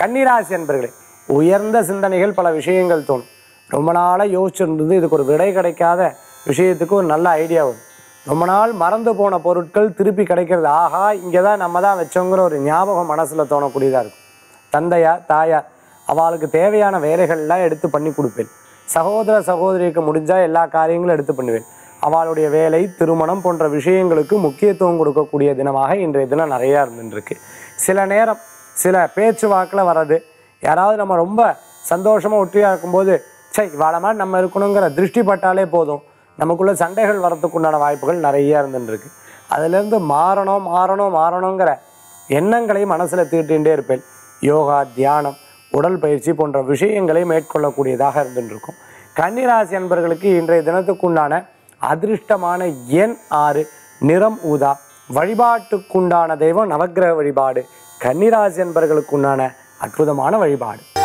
கன்னிராசி என்பர்களே உயர்ந்த சிந்தனைகள் பல விஷயங்கள் தோணும் ரொம்ப நாளாக யோசிச்சிருந்தது இதுக்கு ஒரு விடை கிடைக்காத விஷயத்துக்கு ஒரு நல்ல ஐடியா வரும் ரொம்ப நாள் மறந்து போன பொருட்கள் திருப்பி கிடைக்கிறது ஆஹா இங்கே தான் நம்ம தான் வச்சோங்கிற ஒரு ஞாபகம் மனசில் தோணக்கூடியதாக இருக்கும் தந்தையா தாயா அவளுக்கு தேவையான வேலைகள்லாம் எடுத்து பண்ணி கொடுப்பேன் சகோதர சகோதரிக்கு முடிஞ்சால் எல்லா காரியங்களும் எடுத்து பண்ணுவேன் அவளுடைய வேலை திருமணம் போன்ற விஷயங்களுக்கு முக்கியத்துவம் கொடுக்கக்கூடிய தினமாக இன்றைய தினம் நிறையா இருந்துருக்கு சில நேரம் சில பேச்சுவாக்கில் வர்றது யாராவது நம்ம ரொம்ப சந்தோஷமாக ஒற்றியாக இருக்கும்போது சை இவாள மாதிரி நம்ம இருக்கணுங்கிற திருஷ்டி பட்டாலே போதும் நமக்குள்ள சண்டைகள் வரத்துக்குண்டான வாய்ப்புகள் நிறைய இருந்துருக்கு அதுலேருந்து மாறணும் மாறணும் மாறணுங்கிற எண்ணங்களை மனசில் தீட்டிகிட்டே இருப்பேன் யோகா தியானம் உடல் பயிற்சி போன்ற விஷயங்களை மேற்கொள்ளக்கூடியதாக இருந்துருக்கும் கன்னிராசி அன்பர்களுக்கு இன்றைய தினத்துக்குண்டான அதிர்ஷ்டமான எண் ஆறு நிறம் ஊதா வழிபாட்டுக்குண்டான தெய்வம் நவக்கிரக வழிபாடு கன்னிராசி அன்பர்களுக்குண்டான அற்புதமான வழிபாடு